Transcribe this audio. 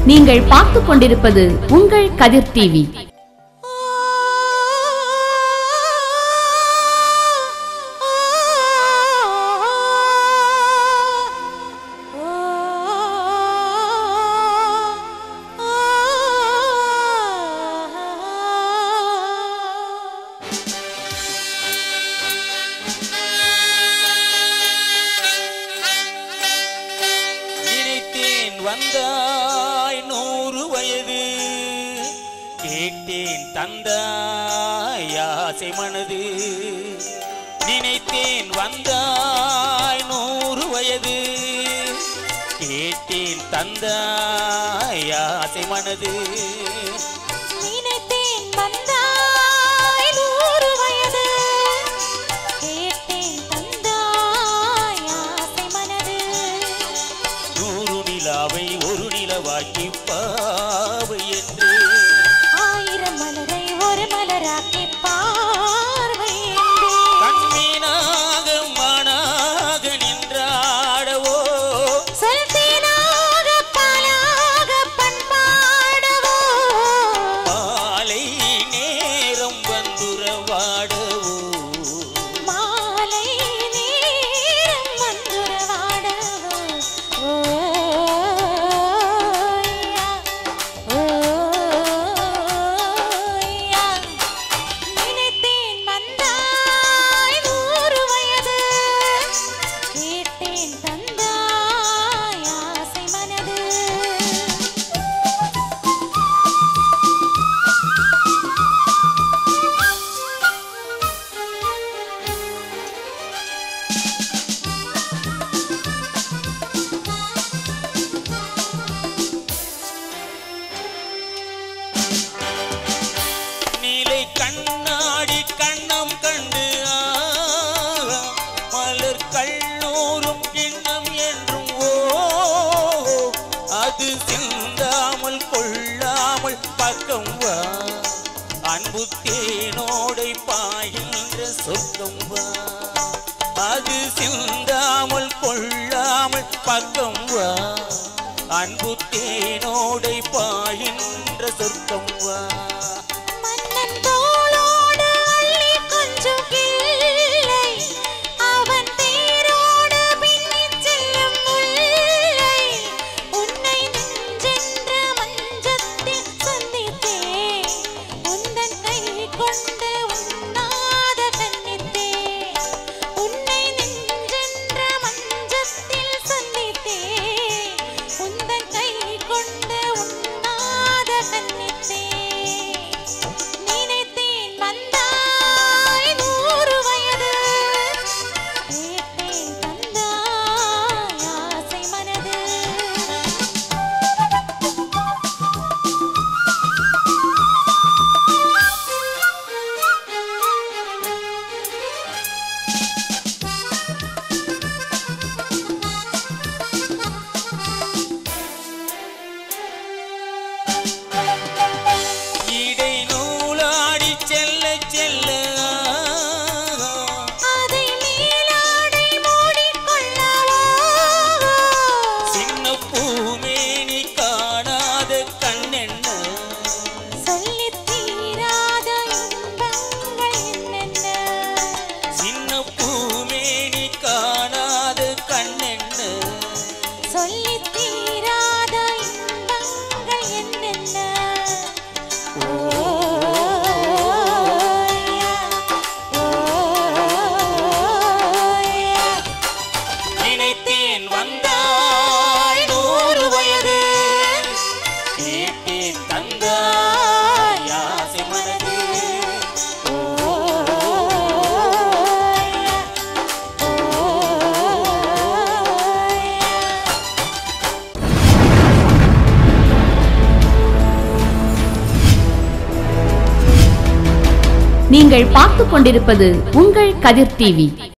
நீங்கள் பார்த்துக் கொண்டிருப்பது உங்கள் கதிர் டிவி நினைத்தேன் வந்தாய் நூறு வயது கேட்டேன் தந்தாய் ஆசை மனது நினைத்தேன் வந்தாய் நூறு வயது கேட்டேன் தந்தாய் ஆசை மனது நினைத்தேன் வந்தாய் நூறு வயது கேட்டேன் தந்தாய் ஆசை மனது நூறு நிலாவை ஒரு நிலவாக்கி பாவை என்று ஆயிரம் மலரை ஒரு மலராக்கி பார்வை கண்மீனாக மானாக நின்றாடவோ சொல் தேனாக பாலாக பண்பாடவோ மாலை நேரம் வந்துறவாடவோ மாலை நேரம் வந்துறவாடவோ ஓய்யா, ஓய்யா. நினைத்தேன் வந்தாய் நூறு வயது கேட்டேன் தந்தாய் ஆசை மனது நீலை கண்ணாடி கண்ணம் கண்டு ஆ, மலர் கண்ணூரும் கிண்ணம் என்றும் ஓ அது சிந்தாமல் கொள்ளாமல் பக்கம் வா அன்பு தேனோடை பாய்கின்ற சொர்க்கம் வா அது சிந்தாமல் கொள்ளாமல் பக்கம் வா அன்பு தேனோடை பாய்கின்ற சொர்க்கம் வா மன்னன் தோளோடு அள்ளி கொஞ்சம் கிள்ளை அவன் தேரோடு பின்னிச் செல்லும் முல்லை உன்னை நெஞ்சென்ற மஞ்சத்தில் சந்தித்தேன் உந்தன் கை கொண்டு உண்ணாத கண்ணித்தேன் உன்னை நெஞ்சென்ற மஞ்சத்தில் சந்தித்தேன் உந்தன் கை கொண்டு உண்ணாத கண்ணித்தேன் நினைத்தேன் வந்தாய் நூறு வயது கேட்டேன் தந்தாய் ஆசை மனது இடை நூலாடி செல்ல செல்ல அதை மேலாடை மூடிக்கொள்ளவோ சின்ன பூமேனி காணாத கண்ணென்ன சொல்லித் தீராத இன்பங்கள் என்னென்ன சின்ன பூமேனி காணாத கண்ணென்ன சொல்லித் தீராத இன்பங்கள் என்னென்ன ஓய்யா, ஓய்யா. நினைத்தேன் வந்தாய் நூறு வயது கேட்டேன் தந்தாய் ஆசை மனது ஓய்யா, ஓய்யா. நீங்கள் பார்த்துக் கொண்டிருப்பது உங்கள் கதிர் டிவி